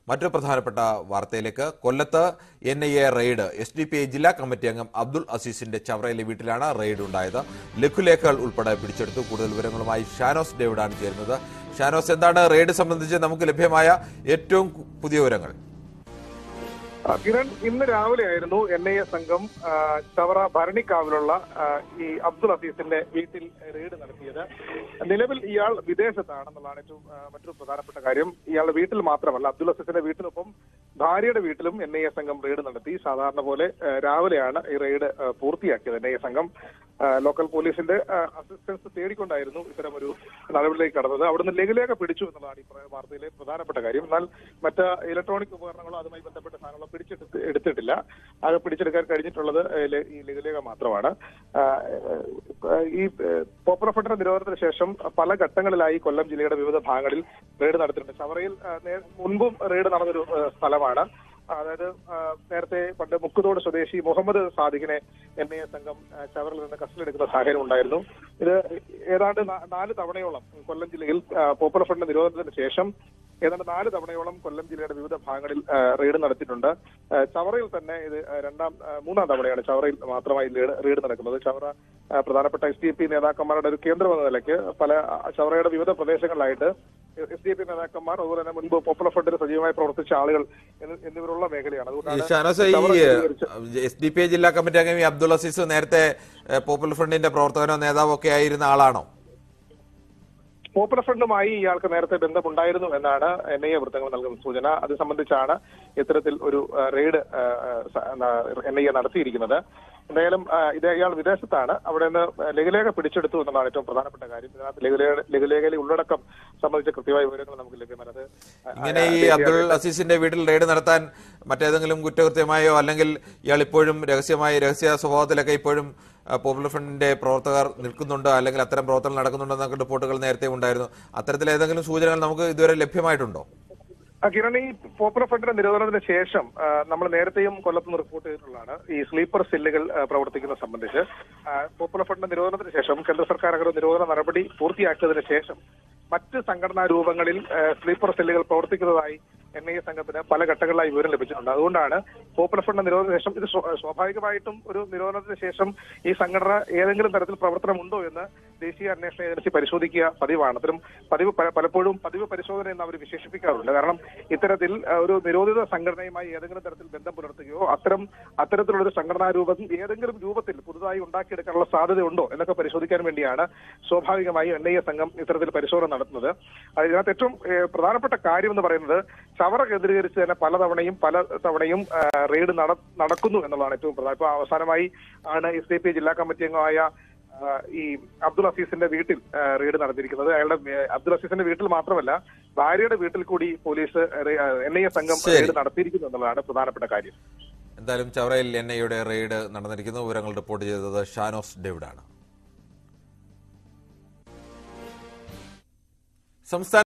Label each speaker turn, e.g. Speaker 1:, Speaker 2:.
Speaker 1: മറ്റൊരു പ്രധാനപ്പെട്ട വാർത്തയിലേക്ക് കൊല്ലത്ത് N I A raid S D P I ജില്ലാ കമ്മിറ്റി അംഗം അബ്ദുൾ അസീസിന്റെ ചവറയിലെ വീട്ടിലാണ് റെയ്ഡ് ഉണ്ടായത് ലഘുലേഖകൾ ഉൾപ്പെടെ പിടിച്ചെടുത്തു കൂടുതൽ വിവരങ്ങളുമായി ഷാനോസ് ഡേവിഡാണ് ചേരുന്നത് ഷാനോസ് എന്താണ് റെയ്ഡ് സംബന്ധിച്ച് നമുക്ക് ലഭ്യമായ ഏറ്റവും പുതിയ വിവരങ്ങൾ
Speaker 2: ആ, കിരൺ ഇന്ന് രാവിലെ ആയിരുന്നു എൻ ഐ എ സംഘം ആ, ചവറ ഭരണിക്കാവിലുള്ള ആ, ഈ അബ്ദുൾ അസീസിന്റെ വീട്ടിൽ റെയ്ഡ് നടത്തിയത് നിലവിൽ ഇയാൾ വിദേശത്താണെന്നുള്ളതാണ് ഏറ്റവും ആ, മറ്റൊരു പ്രധാനപ്പെട്ട കാര്യം ഇയാളുടെ വീട്ടിൽ മാത്രമല്ല അബ്ദുൾ അസീസിന്റെ വീട്ടിനൊപ്പം ഭാര്യയുടെ വീട്ടിലും എൻ ഐ എ സംഘം റെയ്ഡ് നടത്തി സാധാരണ പോലെ ആ, രാവിലെയാണ് ഈ റെയ്ഡ് ആ, പൂർത്തിയാക്കിയത് എൻ ഐ എ സംഘം ആ, ലോക്കൽ പോലീസിന്റെ ആ, അസിസ്റ്റൻസ് തേടിക്കൊണ്ടായിരുന്നു ഇത്തരം ഒരു നടപടിയിലേക്ക് കടന്നത് അവിടുന്ന് ലഘുലേഖ പിടിച്ചു എന്നുള്ളതാണ് ഈ പ്ര- വാർത്തയിലെ പ്രധാനപ്പെട്ട കാര്യം എന്നാൽ മറ്റ് ഇലക്ട്രോണിക് ഉപകരണങ്ങളോ അതുമായി ബന്ധപ്പെട്ട സാധനങ്ങളോ പിടിച്ചെടുത്ത് എടുത്തിട്ടില്ല അത് പിടിച്ചെടുക്കാൻ കഴിഞ്ഞിട്ടുള്ളത് ഏ, ലെ- ഈ ലഘുലേഖ മാത്രമാണ് ആ, ഏ, ഈ ഏ, പോപ്പുലർ ഫ്രണ്ടിന്റെ നിരോധനത്തിന് ശേഷം പല ഘട്ടങ്ങളിലായി കൊല്ലം ജില്ലയുടെ വിവിധ ഭാഗങ്ങളിൽ റെയ്ഡ് നടത്തിയിട്ടുണ്ട് ചവറയിൽ ആ, നേ- മുൻപും റെയ്ഡ് നടന്നൊരു ഏ, സ്ഥലമാണ് അതായത് ആ, നേരത്തെ പണ്ട് മുക്കുതോട് സ്വദേശി മുഹമ്മദ് സാദിഖിനെ എൻ ഐ എ സംഘം ആ, ചവറിൽ നിന്ന് കസ്റ്റഡി എടുക്കുന്ന സാഹചര്യം ഉണ്ടായിരുന്നു ഇത് ഏതാണ്ട് നാ- നാല് തവണയോളം കൊല്ലം ജില്ലയിൽ ആ, പോപ്പുലർ ഫ്രണ്ട് നിരോധനത്തിന് ശേഷം ഏതാണ്ട് നാല് തവണയോളം കൊല്ലം ജില്ലയുടെ വിവിധ ഭാഗങ്ങളിൽ ആ, റെയ്ഡ് നടത്തിയിട്ടുണ്ട് ആ, ചവറയിൽ തന്നെ ഇത് ആ, രണ്ടാം ആ, മൂന്നാം തവണയാണ് ചവറയിൽ മാത്രമായി റെയ്ഡ് റെയ്ഡ് നടക്കുന്നത് ചവറ ആ, പ്രധാനപ്പെട്ട എസ് ഡി പി നേതാക്കന്മാരുടെ ഒരു കേന്ദ്രം എന്ന നിലയ്ക്ക് പല ആ, ചവറയുടെ വിവിധ പ്രദേശങ്ങളിലായിട്ട് എസ് ഡി പി നേതാക്കന്മാർ അതുപോലെ തന്നെ മുൻപ് പോപ്പുലർ ഫ്രണ്ടിൽ സജീവമായി പ്രവർത്തിച്ച ആളുകൾ എന്ന്- എന്നിവരുള്ള മേഖലയാണ്
Speaker 1: ഈ
Speaker 2: അതുകൊണ്ടാണ്
Speaker 1: ഷാനോസ് ഈ
Speaker 2: ചവറ കേന്ദ്രീകരിച്ച്
Speaker 1: എസ് ഡി പി ഐ ജില്ലാ കമ്മിറ്റി അംഗം ഈ അബ്ദുൾ അസീസ് നേരത്തെ ഏഹ്, പോപ്പുലർ ഫ്രണ്ടിന്റെ പ്രവർത്തകനോ നേതാവോ ഒക്കെ ആയിരുന്ന ആളാണോ
Speaker 2: പോപ്പുലർ ഫ്രണ്ടുമായി ഇയാൾക്ക് നേരത്തെ ബന്ധമുണ്ടായിരുന്നു എന്നാണ് എൻ ഐ എ വൃത്തങ്ങൾ നൽകുന്ന സൂചന അത് സംബന്ധിച്ചാണ് ഇത്തരത്തിൽ ഒരു ആ, റെയ്ഡ് എൻ ഐ എ നടത്തിയിരിക്കുന്നത് എന്തായാലും ആ, ഇത് ഇയാൾ വിദേശത്താണ് അവിടെ നിന്ന് ലഘുലേഖ പിടിച്ചെടുത്തു എന്നുള്ളതാണ് ഏറ്റവും പ്രധാനപ്പെട്ട കാര്യം ഇതിനകത്ത് ലഘുലേഖ ലഘുലേഖയിലെ ഉള്ളടക്കം സംബന്ധിച്ച കൃത്യമായ വിവരങ്ങൾ നമുക്ക് ലഭ്യമാണ് അത് ആ,
Speaker 1: ഇങ്ങനെ ഈ
Speaker 2: ദേശീയ
Speaker 1: അബ്ദുൾ അസീസിന്റെ വീട്ടിൽ റെയ്ഡ് നടത്താൻ മറ്റേതെങ്കിലും കുറ്റകൃത്യമായോ അല്ലെങ്കിൽ ഇയാൾ ഇപ്പോഴും രഹസ്യമായി രഹസ്യ സ്വഭാവത്തിലൊക്കെ ഇപ്പോഴും ആ, പോപ്പുലർ ഫ്രണ്ടിന്റെ പ്രവർത്തകർ നിൽക്കുന്നുണ്ട് അല്ലെങ്കിൽ അത്തരം പ്രവർത്തനങ്ങൾ നടക്കുന്നുണ്ടെന്നൊക്കെ റിപ്പോർട്ടുകൾ നേരത്തെ ഉണ്ടായിരുന്നു അത്തരത്തിൽ ഏതെങ്കിലും സൂചനകൾ നമുക്ക് ഇതുവരെ ലഭ്യമായിട്ടുണ്ടോ
Speaker 2: ആ, കിരൺ ഈ പോപ്പുലർ ഫ്രണ്ടിന്റെ നിരോധനത്തിന് ശേഷം ആ, നമ്മൾ നേരത്തെയും കൊല്ലത്തുനിന്ന് റിപ്പോർട്ട് ചെയ്തിട്ടുള്ളതാണ് ഈ സ്ലീപ്പർ സെല്ലുകൾ ആ, പ്രവർത്തിക്കുന്നത് സംബന്ധിച്ച് ആ, പോപ്പുലർ ഫ്രണ്ടിന്റെ നിരോധനത്തിന് ശേഷം കേന്ദ്ര സർക്കാർ അങ്ങനെ ഒരു നിരോധന നടപടി പൂർത്തിയാക്കിയതിനു ശേഷം മറ്റ് സംഘടനാ രൂപങ്ങളിൽ ആ, സ്ലീപ്പർ സെല്ലുകൾ പ്രവർത്തിക്കുന്നതായി എൻ ഐ എ സംഘത്തിന് പല ഘട്ടങ്ങളിലായി വിവരം ലഭിച്ചിട്ടുണ്ട് അതുകൊണ്ടാണ് പോപ്പുലർ ഫ്രണ്ട് നിരോധനത്തിന് ശേഷം ഇത് സ്വ- സ്വാഭാവികമായിട്ടും ഒരു നിരോധനത്തിന് ശേഷം ഈ സംഘടന ഏതെങ്കിലും തരത്തിൽ പ്രവർത്തനമുണ്ടോ എന്ന് ദേശീയ അന്വേഷണ ഏജൻസി പരിശോധിക്കുക പതിവാണ് അത്തരം പതിവ് പല- പലപ്പോഴും പതിവ് പരിശോധന എന്ന് അവർ വിശേഷിപ്പിക്കാറുണ്ട് കാരണം ഇത്തരത്തിൽ ആ, ഒരു നിരോധിത സംഘടനയുമായി ഏതെങ്കിലും തരത്തിൽ ബന്ധം പുലർത്തുകയോ അത്തരം അത്തരത്തിലുള്ള ഒരു സംഘടനാ രൂപം ഏതെങ്കിലും രൂപത്തിൽ പുതുതായി ഉണ്ടാക്കിയെടുക്കാനുള്ള സാധ്യതയുണ്ടോ എന്നൊക്കെ പരിശോധിക്കാൻ വേണ്ടിയാണ് സ്വാഭാവികമായും എൻ ഐ എ സംഘം ഇത്തരത്തിൽ പരിശോധന നടത്തുന്നത് അത് ഇതിനകത്ത് ഏറ്റവും ഏ, പ്രധാനപ്പെട്ട കാര്യം എന്ന് പറയുന്നത് ചവറ കേന്ദ്രീകരിച്ച് തന്നെ പലതവണയും പല തവണയും ആ, റെയ്ഡ് നട- നടക്കുന്നു എന്നുള്ളതാണ് ഏറ്റവും പ്രധാനം ഇപ്പൊ അവസാനമായി ആണ് എസ് ഡി പി ജില്ലാ കമ്മിറ്റി അംഗമായ ആ, ഈ അബ്ദുൾ അസീസിന്റെ വീട്ടിൽ ആ, റെയ്ഡ് നടത്തിയിരിക്കുന്നത് അയാളുടെ ഏ, അബ്ദുൾ അസീസിന്റെ വീട്ടിൽ മാത്രമല്ല ഭാര്യയുടെ വീട്ടിൽ കൂടി പോലീസ് എൻ ഐ എ സംഘം
Speaker 1: ശരി.
Speaker 2: റെയ്ഡ് നടത്തിയിരിക്കുന്നു എന്നുള്ളതാണ് പ്രധാനപ്പെട്ട കാര്യം
Speaker 1: എന്തായാലും ചവറയിൽ എൻ ഐയുടെ റെയ്ഡ് നടന്നിരിക്കുന്നു വിവരങ്ങൾ റിപ്പോർട്ട് ചെയ്തത് ഷാനോസ് ഡേവിഡാണ് സംസ്ഥാന